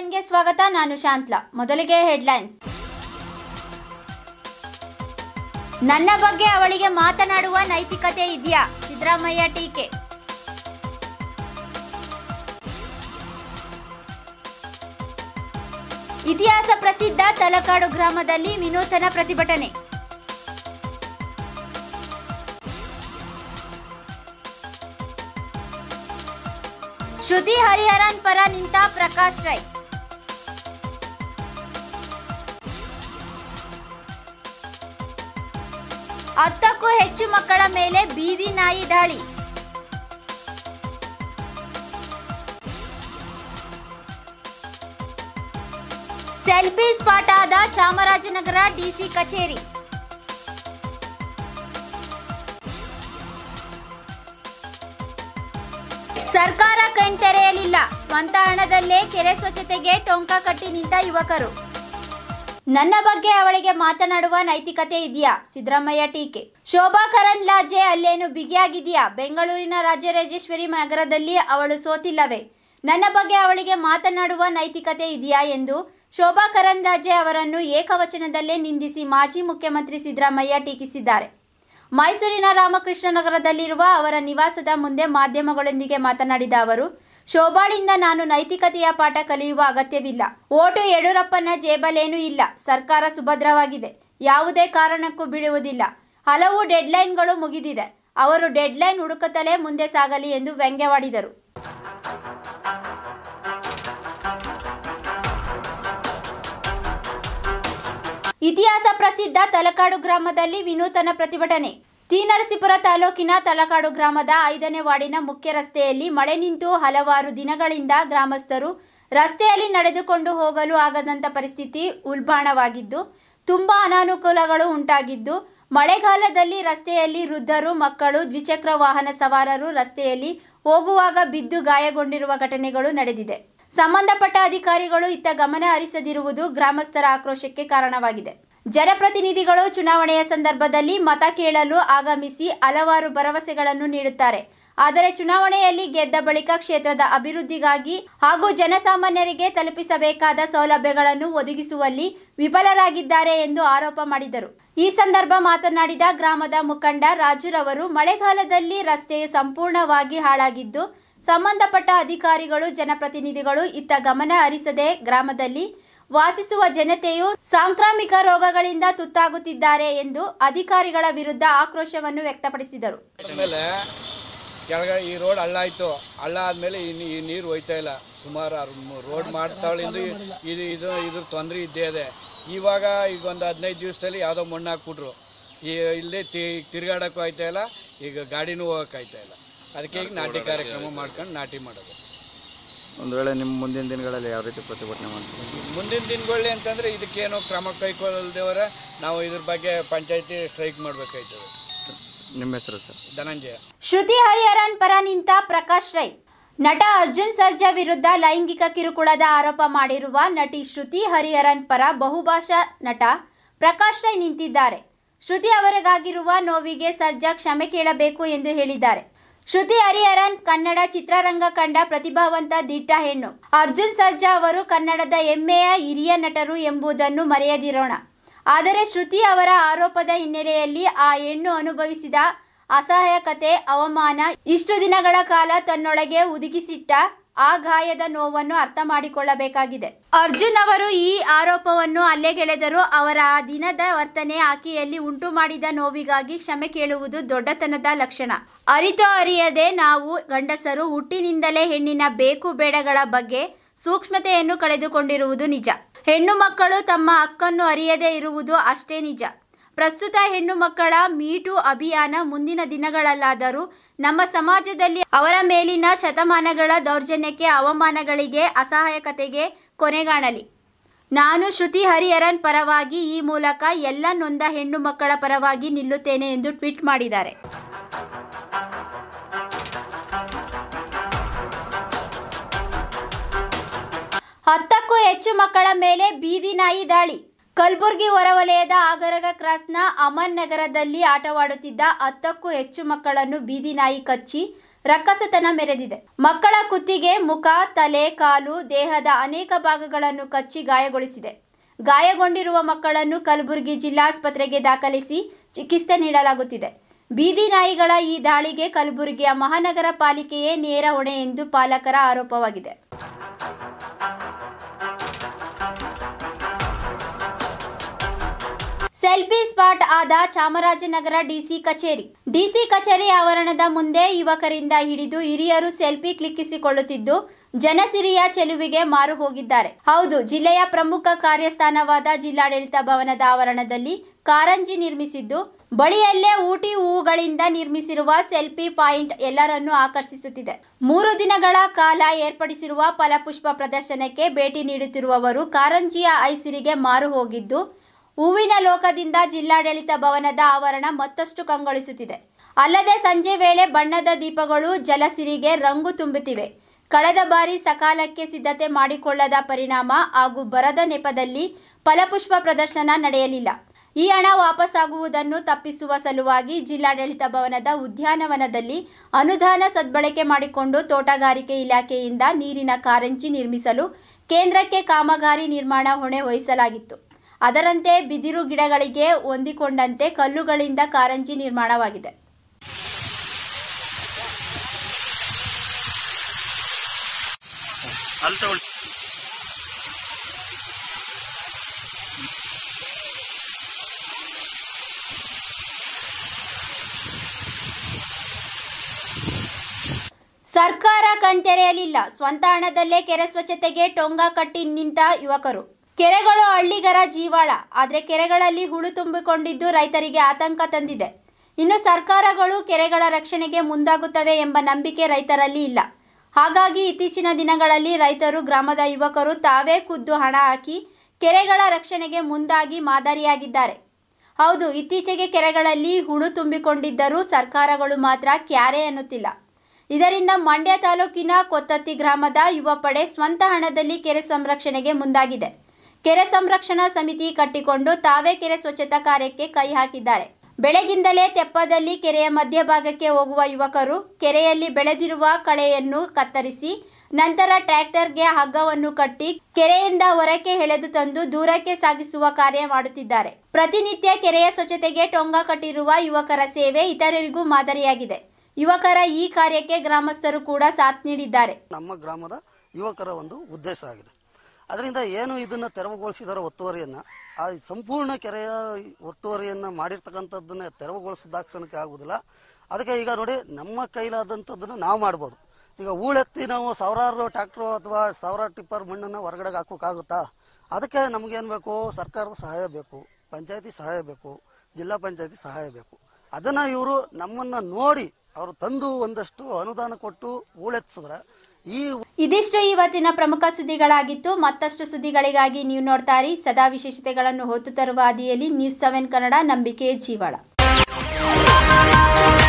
ಟೈಮ್ಗೆ ಸ್ವಾಗತ ನಾನು ಶಾಂತ್ಲಾ ಮೊದಲಿಗೆ ಹೆಡ್ಲೈನ್ಸ್ ನನ್ನ ಬಗ್ಗೆ ಅವಳಿಗೆ ಮಾತನಾಡುವ ನೈತಿಕತೆ ಇದೆಯಾ ಸಿದ್ದರಾಮಯ್ಯ ಟೀಕೆ ಇತಿಹಾಸ ಪ್ರಸಿದ್ಧ ತಲಕಾಡು ಗ್ರಾಮದಲ್ಲಿ ವಿನೂತನ ಪ್ರತಿಭಟನೆ ಶ್ರುತಿ ಹರಿಹರನ್ ಪರ ನಿಂತ ಪ್ರಕಾಶ್ ರೈ ಹತ್ತಕ್ಕೂ ಹೆಚ್ಚು ಮಕ್ಕಳ ಮೇಲೆ ಬೀದಿ ನಾಯಿ ದಾಳಿ ಸೆಲ್ಫಿ ಸ್ಪಾಟ್ ಆದ ಚಾಮರಾಜನಗರ ಡಿಸಿ ಕಚೇರಿ ಸರ್ಕಾರ ಕಣ್ತೆರೆಯಲಿಲ್ಲ ಸ್ವಂತ ಹಣದಲ್ಲೇ ಕೆರೆ ಸ್ವಚ್ಛತೆಗೆ ಟೊಂಕ ಕಟ್ಟಿ ನಿಂತ ಯುವಕರು ನನ್ನ ಬಗ್ಗೆ ಅವಳಿಗೆ ಮಾತನಾಡುವ ನೈತಿಕತೆ ಇದೆಯಾ ಸಿದ್ದರಾಮಯ್ಯ ಟೀಕೆ ಶೋಭಾ ಕರಂದ್ಲಾಜೆ ಅಲ್ಲೇನು ಬಿಗಿಯಾಗಿದೆಯಾ ಬೆಂಗಳೂರಿನ ರಾಜರಾಜೇಶ್ವರಿ ನಗರದಲ್ಲಿ ಅವಳು ಸೋತಿಲ್ಲವೇ ನನ್ನ ಬಗ್ಗೆ ಅವಳಿಗೆ ಮಾತನಾಡುವ ನೈತಿಕತೆ ಇದೆಯಾ ಎಂದು ಶೋಭಾ ಕರಂದ್ಲಾಜೆ ಅವರನ್ನು ಏಕವಚನದಲ್ಲೇ ನಿಂದಿಸಿ ಮಾಜಿ ಮುಖ್ಯಮಂತ್ರಿ ಸಿದ್ದರಾಮಯ್ಯ ಟೀಕಿಸಿದ್ದಾರೆ ಮೈಸೂರಿನ ರಾಮಕೃಷ್ಣ ನಗರದಲ್ಲಿರುವ ಅವರ ನಿವಾಸದ ಮುಂದೆ ಮಾಧ್ಯಮಗಳೊಂದಿಗೆ ಮಾತನಾಡಿದ ಅವರು ಶೋಭಾಳಿಂದ ನಾನು ನೈತಿಕತೆಯ ಪಾಠ ಕಲಿಯುವ ಅಗತ್ಯವಿಲ್ಲ ಓಟು ಯಡಿಯೂರಪ್ಪನ ಜೇಬಲೇನೂ ಇಲ್ಲ ಸರ್ಕಾರ ಸುಭದ್ರವಾಗಿದೆ ಯಾವುದೇ ಕಾರಣಕ್ಕೂ ಬೀಳುವುದಿಲ್ಲ ಹಲವು ಡೆಡ್ಲೈನ್ಗಳು ಮುಗಿದಿದೆ ಅವರು ಡೆಡ್ಲೈನ್ ಹುಡುಕುತ್ತಲೇ ಮುಂದೆ ಸಾಗಲಿ ಎಂದು ವ್ಯಂಗ್ಯವಾಡಿದರು ಇತಿಹಾಸ ಪ್ರಸಿದ್ಧ ತಲಕಾಡು ಗ್ರಾಮದಲ್ಲಿ ವಿನೂತನ ಪ್ರತಿಭಟನೆ ಟಿ ನರಸೀಪುರ ತಾಲೂಕಿನ ತಲಕಾಡು ಗ್ರಾಮದ ಐದನೇ ವಾರ್ಡಿನ ಮುಖ್ಯ ರಸ್ತೆಯಲ್ಲಿ ಮಳೆ ನಿಂತು ಹಲವಾರು ದಿನಗಳಿಂದ ಗ್ರಾಮಸ್ಥರು ರಸ್ತೆಯಲ್ಲಿ ನಡೆದುಕೊಂಡು ಹೋಗಲು ಆಗದಂತ ಪರಿಸ್ಥಿತಿ ಉಲ್ಬಣವಾಗಿದ್ದು ತುಂಬಾ ಅನಾನುಕೂಲಗಳು ಉಂಟಾಗಿದ್ದು ಮಳೆಗಾಲದಲ್ಲಿ ರಸ್ತೆಯಲ್ಲಿ ವೃದ್ಧರು ಮಕ್ಕಳು ದ್ವಿಚಕ್ರ ವಾಹನ ಸವಾರರು ರಸ್ತೆಯಲ್ಲಿ ಹೋಗುವಾಗ ಬಿದ್ದು ಗಾಯಗೊಂಡಿರುವ ಘಟನೆಗಳು ನಡೆದಿದೆ ಸಂಬಂಧಪಟ್ಟ ಅಧಿಕಾರಿಗಳು ಇತ್ತ ಗಮನ ಹರಿಸದಿರುವುದು ಗ್ರಾಮಸ್ಥರ ಆಕ್ರೋಶಕ್ಕೆ ಕಾರಣವಾಗಿದೆ ಜನಪ್ರತಿನಿಧಿಗಳು ಚುನಾವಣೆಯ ಸಂದರ್ಭದಲ್ಲಿ ಮತ ಕೇಳಲು ಆಗಮಿಸಿ ಹಲವಾರು ಭರವಸೆಗಳನ್ನು ನೀಡುತ್ತಾರೆ ಆದರೆ ಚುನಾವಣೆಯಲ್ಲಿ ಗೆದ್ದ ಬಳಿಕ ಕ್ಷೇತ್ರದ ಅಭಿವೃದ್ಧಿಗಾಗಿ ಹಾಗೂ ಜನಸಾಮಾನ್ಯರಿಗೆ ತಲುಪಿಸಬೇಕಾದ ಸೌಲಭ್ಯಗಳನ್ನು ಒದಗಿಸುವಲ್ಲಿ ವಿಫಲರಾಗಿದ್ದಾರೆ ಎಂದು ಆರೋಪ ಮಾಡಿದರು ಈ ಸಂದರ್ಭ ಮಾತನಾಡಿದ ಗ್ರಾಮದ ಮುಖಂಡ ರಾಜುರವರು ಮಳೆಗಾಲದಲ್ಲಿ ರಸ್ತೆಯು ಸಂಪೂರ್ಣವಾಗಿ ಹಾಳಾಗಿದ್ದು ಸಂಬಂಧಪಟ್ಟ ಅಧಿಕಾರಿಗಳು ಜನಪ್ರತಿನಿಧಿಗಳು ಇತ್ತ ಗಮನ ಹರಿಸದೆ ಗ್ರಾಮದಲ್ಲಿ ವಾಸಿಸುವ ಜನತೆಯು ಸಾಂಕ್ರಾಮಿಕ ರೋಗಗಳಿಂದ ತುತ್ತಾಗುತ್ತಿದ್ದಾರೆ ಎಂದು ಅಧಿಕಾರಿಗಳ ವಿರುದ್ಧ ಆಕ್ರೋಶವನ್ನು ವ್ಯಕ್ತಪಡಿಸಿದರು ಆಮೇಲೆ ಕೆಳಗೆ ಈ ರೋಡ್ ಹಳ್ಳ ಆಯಿತು ಹಳ್ಳ ಆದಮೇಲೆ ಈ ನೀ- ಈ ನೀರು ಹೋಯ್ತಾ ಇಲ್ಲ ಸುಮಾರು ರೋಡ್ ಮಾಡ್ತಾಳಿಂದ ಇದು ಇದು ಇದ್ರ ತೊಂದರೆ ಇದ್ದೇ ಇದೆ ಇವಾಗ ಈಗ ಒಂದು ಹದಿನೈದು ದಿವಸದಲ್ಲಿ ಯಾವುದೋ ಮಣ್ಣು ಹಾಕ್ಬಿಟ್ರು ಈ ಇಲ್ಲದೆ ತಿ ತಿರುಗಾಡೋಕ್ಕೂ ಆಯ್ತಾ ಇಲ್ಲ ಈಗ ಗಾಡಿನೂ ಹೋಗೋಕೆ ಆಯ್ತಾ ಇಲ್ಲ ಅದಕ್ಕೆ ಈಗ ನಾಟಿ ಕಾರ್ಯಕ್ರಮ ಮಾಡ್ಕೊಂಡು ನಾಟಿ ಮಾಡೋದು ಒಂದು ವೇಳೆ ನಿಮ್ಮ ಮುಂದಿನ ದಿನಗಳಲ್ಲಿ ಯಾವ ರೀತಿ ಪ್ರತಿಭಟನೆ ಮಾಡ್ತೀವಿ ಮುಂದಿನ ದಿನಗಳಲ್ಲಿ ಅಂತಂದರೆ ಇದಕ್ಕೇನು ಕ್ರಮ ಕೈಗೊಳ್ಳದೇವರೆ ನಾವು ಇದ್ರ ಬಗ್ಗೆ ಪಂಚಾಯತಿ ಸ್ಟ್ರೈಕ್ ಮಾಡಬೇಕಾಯ್ತದೆ ನಿಮ್ಮ ಹೆಸರು ಸರ್ ಧನಂಜಯ ಶ್ರುತಿ ಹರಿಹರನ್ ಪರ ನಿಂತ ಪ್ರಕಾಶ್ ರೈ ನಟ ಅರ್ಜುನ್ ಸರ್ಜಾ ವಿರುದ್ಧ ಲೈಂಗಿಕ ಕಿರುಕುಳದ ಆರೋಪ ಮಾಡಿರುವ ನಟಿ ಶ್ರುತಿ ಹರಿಹರನ್ ಪರ ಬಹುಭಾಷಾ ನಟ ಪ್ರಕಾಶ್ ರೈ ನಿಂತಿದ್ದಾರೆ ಶ್ರುತಿ ಅವರಿಗಾಗಿರುವ ನೋವಿಗೆ ಸರ್ಜಾ ಕ್ಷಮೆ ಕೇಳಬೇಕು ಎಂದು ಹೇಳಿದ್ದಾರೆ ಶ್ರುತಿ ಹರಿಹರನ್ ಕನ್ನಡ ಚಿತ್ರರಂಗ ಕಂಡ ಪ್ರತಿಭಾವಂತ ದಿಟ್ಟ ಹೆಣ್ಣು ಅರ್ಜುನ್ ಸರ್ಜಾ ಅವರು ಕನ್ನಡದ ಹೆಮ್ಮೆಯ ಹಿರಿಯ ನಟರು ಎಂಬುದನ್ನು ಮರೆಯದಿರೋಣ ಆದರೆ ಶ್ರುತಿ ಅವರ ಆರೋಪದ ಹಿನ್ನೆಲೆಯಲ್ಲಿ ಆ ಹೆಣ್ಣು ಅನುಭವಿಸಿದ ಅಸಹಾಯಕತೆ ಅವಮಾನ ಇಷ್ಟು ದಿನಗಳ ಕಾಲ ತನ್ನೊಳಗೆ ಹುದುಗಿಸಿಟ್ಟ ಆ ಗಾಯದ ನೋವನ್ನು ಅರ್ಥ ಮಾಡಿಕೊಳ್ಳಬೇಕಾಗಿದೆ ಅರ್ಜುನ್ ಅವರು ಈ ಆರೋಪವನ್ನು ಅಲ್ಲೆಗೆಳೆದರು ಅವರ ಆ ದಿನದ ವರ್ತನೆ ಆಕೆಯಲ್ಲಿ ಉಂಟು ಮಾಡಿದ ನೋವಿಗಾಗಿ ಕ್ಷಮೆ ಕೇಳುವುದು ದೊಡ್ಡತನದ ಲಕ್ಷಣ ಅರಿತೋ ಅರಿಯದೆ ನಾವು ಗಂಡಸರು ಹುಟ್ಟಿನಿಂದಲೇ ಹೆಣ್ಣಿನ ಬೇಕು ಬೇಡಗಳ ಬಗ್ಗೆ ಸೂಕ್ಷ್ಮತೆಯನ್ನು ಕಳೆದುಕೊಂಡಿರುವುದು ನಿಜ ಹೆಣ್ಣು ಮಕ್ಕಳು ತಮ್ಮ ಹಕ್ಕನ್ನು ಅರಿಯದೇ ಇರುವುದು ಅಷ್ಟೇ ನಿಜ ಪ್ರಸ್ತುತ ಹೆಣ್ಣು ಮಕ್ಕಳ ಮೀಟು ಅಭಿಯಾನ ಮುಂದಿನ ದಿನಗಳಲ್ಲಾದರೂ ನಮ್ಮ ಸಮಾಜದಲ್ಲಿ ಅವರ ಮೇಲಿನ ಶತಮಾನಗಳ ದೌರ್ಜನ್ಯಕ್ಕೆ ಅವಮಾನಗಳಿಗೆ ಅಸಹಾಯಕತೆಗೆ ಕೊನೆಗಾಣಲಿ ನಾನು ಶ್ರುತಿ ಹರಿಹರನ್ ಪರವಾಗಿ ಈ ಮೂಲಕ ಎಲ್ಲ ನೊಂದ ಹೆಣ್ಣು ಮಕ್ಕಳ ಪರವಾಗಿ ನಿಲ್ಲುತ್ತೇನೆ ಎಂದು ಟ್ವೀಟ್ ಮಾಡಿದ್ದಾರೆ ಹತ್ತಕ್ಕೂ ಹೆಚ್ಚು ಮಕ್ಕಳ ಮೇಲೆ ಬೀದಿ ನಾಯಿ ದಾಳಿ ಕಲಬುರಗಿ ಹೊರವಲಯದ ಆಗರಗ ಕ್ರಾಸ್ನ ಅಮನ್ ನಗರದಲ್ಲಿ ಆಟವಾಡುತ್ತಿದ್ದ ಹತ್ತಕ್ಕೂ ಹೆಚ್ಚು ಮಕ್ಕಳನ್ನು ಬೀದಿ ನಾಯಿ ಕಚ್ಚಿ ರಕ್ಕಸತನ ಮೆರೆದಿದೆ ಮಕ್ಕಳ ಕುತ್ತಿಗೆ ಮುಖ ತಲೆ ಕಾಲು ದೇಹದ ಅನೇಕ ಭಾಗಗಳನ್ನು ಕಚ್ಚಿ ಗಾಯಗೊಳಿಸಿದೆ ಗಾಯಗೊಂಡಿರುವ ಮಕ್ಕಳನ್ನು ಕಲಬುರಗಿ ಜಿಲ್ಲಾಸ್ಪತ್ರೆಗೆ ದಾಖಲಿಸಿ ಚಿಕಿತ್ಸೆ ನೀಡಲಾಗುತ್ತಿದೆ ಬೀದಿ ನಾಯಿಗಳ ಈ ದಾಳಿಗೆ ಕಲಬುರಗಿಯ ಮಹಾನಗರ ಪಾಲಿಕೆಯೇ ನೇರ ಹೊಣೆ ಎಂದು ಪಾಲಕರ ಆರೋಪವಾಗಿದೆ ಸೆಲ್ಫಿ ಸ್ಪಾಟ್ ಆದ ಚಾಮರಾಜನಗರ ಡಿಸಿ ಕಚೇರಿ ಡಿಸಿ ಕಚೇರಿ ಆವರಣದ ಮುಂದೆ ಯುವಕರಿಂದ ಹಿಡಿದು ಹಿರಿಯರು ಸೆಲ್ಫಿ ಕ್ಲಿಕ್ಕಿಸಿಕೊಳ್ಳುತ್ತಿದ್ದು ಜನಸಿರಿಯ ಚೆಲುವಿಗೆ ಮಾರು ಹೋಗಿದ್ದಾರೆ ಹೌದು ಜಿಲ್ಲೆಯ ಪ್ರಮುಖ ಕಾರ್ಯಸ್ಥಾನವಾದ ಜಿಲ್ಲಾಡಳಿತ ಭವನದ ಆವರಣದಲ್ಲಿ ಕಾರಂಜಿ ನಿರ್ಮಿಸಿದ್ದು ಬಳಿಯಲ್ಲೇ ಊಟಿ ಹೂವುಗಳಿಂದ ನಿರ್ಮಿಸಿರುವ ಸೆಲ್ಫಿ ಪಾಯಿಂಟ್ ಎಲ್ಲರನ್ನೂ ಆಕರ್ಷಿಸುತ್ತಿದೆ ಮೂರು ದಿನಗಳ ಕಾಲ ಏರ್ಪಡಿಸಿರುವ ಫಲಪುಷ್ಪ ಪ್ರದರ್ಶನಕ್ಕೆ ಭೇಟಿ ನೀಡುತ್ತಿರುವವರು ಕಾರಂಜಿಯ ಐಸಿರಿಗೆ ಮಾರು ಹೋಗಿದ್ದು ಹೂವಿನ ಲೋಕದಿಂದ ಜಿಲ್ಲಾಡಳಿತ ಭವನದ ಆವರಣ ಮತ್ತಷ್ಟು ಕಂಗೊಳಿಸುತ್ತಿದೆ ಅಲ್ಲದೆ ಸಂಜೆ ವೇಳೆ ಬಣ್ಣದ ದೀಪಗಳು ಜಲಸಿರಿಗೆ ರಂಗು ತುಂಬುತ್ತಿವೆ ಕಳೆದ ಬಾರಿ ಸಕಾಲಕ್ಕೆ ಸಿದ್ಧತೆ ಮಾಡಿಕೊಳ್ಳದ ಪರಿಣಾಮ ಹಾಗೂ ಬರದ ನೆಪದಲ್ಲಿ ಫಲಪುಷ್ಪ ಪ್ರದರ್ಶನ ನಡೆಯಲಿಲ್ಲ ಈ ಹಣ ವಾಪಸ್ಸಾಗುವುದನ್ನು ತಪ್ಪಿಸುವ ಸಲುವಾಗಿ ಜಿಲ್ಲಾಡಳಿತ ಭವನದ ಉದ್ಯಾನವನದಲ್ಲಿ ಅನುದಾನ ಸದ್ಬಳಕೆ ಮಾಡಿಕೊಂಡು ತೋಟಗಾರಿಕೆ ಇಲಾಖೆಯಿಂದ ನೀರಿನ ಕಾರಂಜಿ ನಿರ್ಮಿಸಲು ಕೇಂದ್ರಕ್ಕೆ ಕಾಮಗಾರಿ ನಿರ್ಮಾಣ ಹೊಣೆ ವಹಿಸಲಾಗಿತ್ತು ಅದರಂತೆ ಬಿದಿರು ಗಿಡಗಳಿಗೆ ಹೊಂದಿಕೊಂಡಂತೆ ಕಲ್ಲುಗಳಿಂದ ಕಾರಂಜಿ ನಿರ್ಮಾಣವಾಗಿದೆ ಅಲ್ಲಿ ತಗೊಳ್ಳಿ ಸರ್ಕಾರ ಕಣ್ತೆರೆಯಲಿಲ್ಲ ಸ್ವಂತ ಹಣದಲ್ಲೇ ಕೆರೆ ಸ್ವಚ್ಛತೆಗೆ ಟೊಂಗ ಕಟ್ಟಿ ನಿಂತ ಯುವಕರು ಕೆರೆಗಳು ಹಳ್ಳಿಗರ ಜೀವಾಳ ಆದರೆ ಕೆರೆಗಳಲ್ಲಿ ಹುಳು ತುಂಬಿಕೊಂಡಿದ್ದು ರೈತರಿಗೆ ಆತಂಕ ತಂದಿದೆ ಇನ್ನು ಸರ್ಕಾರಗಳು ಕೆರೆಗಳ ರಕ್ಷಣೆಗೆ ಮುಂದಾಗುತ್ತವೆ ಎಂಬ ನಂಬಿಕೆ ರೈತರಲ್ಲಿ ಇಲ್ಲ ಹಾಗಾಗಿ ಇತ್ತೀಚಿನ ದಿನಗಳಲ್ಲಿ ರೈತರು ಗ್ರಾಮದ ಯುವಕರು ತಾವೇ ಖುದ್ದು ಹಣ ಹಾಕಿ ಕೆರೆಗಳ ರಕ್ಷಣೆಗೆ ಮುಂದಾಗಿ ಮಾದರಿಯಾಗಿದ್ದಾರೆ ಹೌದು ಇತ್ತೀಚೆಗೆ ಕೆರೆಗಳಲ್ಲಿ ಹುಳು ತುಂಬಿಕೊಂಡಿದ್ದರೂ ಸರ್ಕಾರಗಳು ಮಾತ್ರ ಕ್ಯಾರೆ ಅನ್ನುತ್ತಿಲ್ಲ ಇದರಿಂದ ಮಂಡ್ಯ ತಾಲೂಕಿನ ಕೊತ್ತತ್ತಿ ಗ್ರಾಮದ ಯುವ ಪಡೆ ಸ್ವಂತ ಹಣದಲ್ಲಿ ಕೆರೆ ಸಂರಕ್ಷಣೆಗೆ ಮುಂದಾಗಿದೆ ಕೆರೆ ಸಂರಕ್ಷಣಾ ಸಮಿತಿ ಕಟ್ಟಿಕೊಂಡು ತಾವೇ ಕೆರೆ ಸ್ವಚ್ಛತಾ ಕಾರ್ಯಕ್ಕೆ ಕೈ ಹಾಕಿದ್ದಾರೆ ಬೆಳಗಿಂದಲೇ ತೆಪ್ಪದಲ್ಲಿ ಕೆರೆಯ ಮಧ್ಯಭಾಗಕ್ಕೆ ಹೋಗುವ ಯುವಕರು ಕೆರೆಯಲ್ಲಿ ಬೆಳೆದಿರುವ ಕಳೆಯನ್ನು ಕತ್ತರಿಸಿ ನಂತರ ಟ್ರ್ಯಾಕ್ಟರ್ಗೆ ಹಗ್ಗವನ್ನು ಕಟ್ಟಿ ಕೆರೆಯಿಂದ ಹೊರಕ್ಕೆ ಎಳೆದು ತಂದು ದೂರಕ್ಕೆ ಸಾಗಿಸುವ ಕಾರ್ಯ ಮಾಡುತ್ತಿದ್ದಾರೆ ಪ್ರತಿನಿತ್ಯ ಕೆರೆಯ ಸ್ವಚ್ಛತೆಗೆ ಟೊಂಗ ಕಟ್ಟಿರುವ ಯುವಕರ ಸೇವೆ ಇತರರಿಗೂ ಮಾದರಿಯಾಗಿದೆ ಯುವಕರ ಈ ಕಾರ್ಯಕ್ಕೆ ಗ್ರಾಮಸ್ಥರು ಕೂಡ ಸಾಥ್ ನೀಡಿದ್ದಾರೆ ನಮ್ಮ ಗ್ರಾಮದ ಯುವಕರ ಒಂದು ಉದ್ದೇಶ ಆಗಿದೆ ಅದರಿಂದ ಏನು ಇದನ್ನ ತೆರವುಗೊಳಿಸಿದಾರೋ ಒತ್ತುವರಿಯನ್ನ ಆ ಸಂಪೂರ್ಣ ಕೆರೆಯ ಒತ್ತುವರಿಯನ್ನ ಮಾಡಿರ್ತಕ್ಕಂಥದ್ದನ್ನ ತೆರವುಗೊಳಿಸಿದಾಕ್ಷಣಕ್ಕೆ ಆಗುದಿಲ್ಲ ಅದಕ್ಕೆ ಈಗ ನೋಡಿ ನಮ್ಮ ಕೈಲಾದಂಥದ್ದನ್ನ ನಾವು ಮಾಡ್ಬೋದು ಈಗ ಹೂಳೆತ್ತಿ ನಾವು ಸಾವಿರಾರು ಟ್ರ್ಯಾಕ್ಟ್ರು ಅಥವಾ ಸಾವಿರಾರು ಟಿಪ್ಪರ್ ಮಣ್ಣನ್ನು ಹೊರಗಡೆಗೆ ಹಾಕೋಕ್ಕಾಗುತ್ತಾ ಅದಕ್ಕೆ ನಮಗೇನು ಬೇಕು ಸರ್ಕಾರದ ಸಹಾಯ ಬೇಕು ಪಂಚಾಯತಿ ಸಹಾಯ ಬೇಕು ಜಿಲ್ಲಾ ಪಂಚಾಯತಿ ಸಹಾಯ ಬೇಕು ಅದನ್ನ ಇವರು ನಮ್ಮನ್ನ ನೋಡಿ ಅವರು ತಂದು ಒಂದಷ್ಟು ಅನುದಾನ ಕೊಟ್ಟು ಹೂಳೆತ್ತಿಸಿದ್ರೆ ಈ ಇದಿಷ್ಟು ಇವತ್ತಿನ ಪ್ರಮುಖ ಸುದ್ದಿಗಳಾಗಿತ್ತು ಮತ್ತಷ್ಟು ಸುದ್ದಿಗಳಿಗಾಗಿ ನೀವು ನೋಡ್ತಾ ಇರಿ ಸದಾ ವಿಶೇಷತೆಗಳನ್ನು ಹೊತ್ತು ತರುವ ಹಾದಿಯಲ್ಲಿ ನ್ಯೂಸ್ ಸೆವೆನ್ ಕನ್ನಡ ನಂಬಿಕೆ ಜೀವಾಳ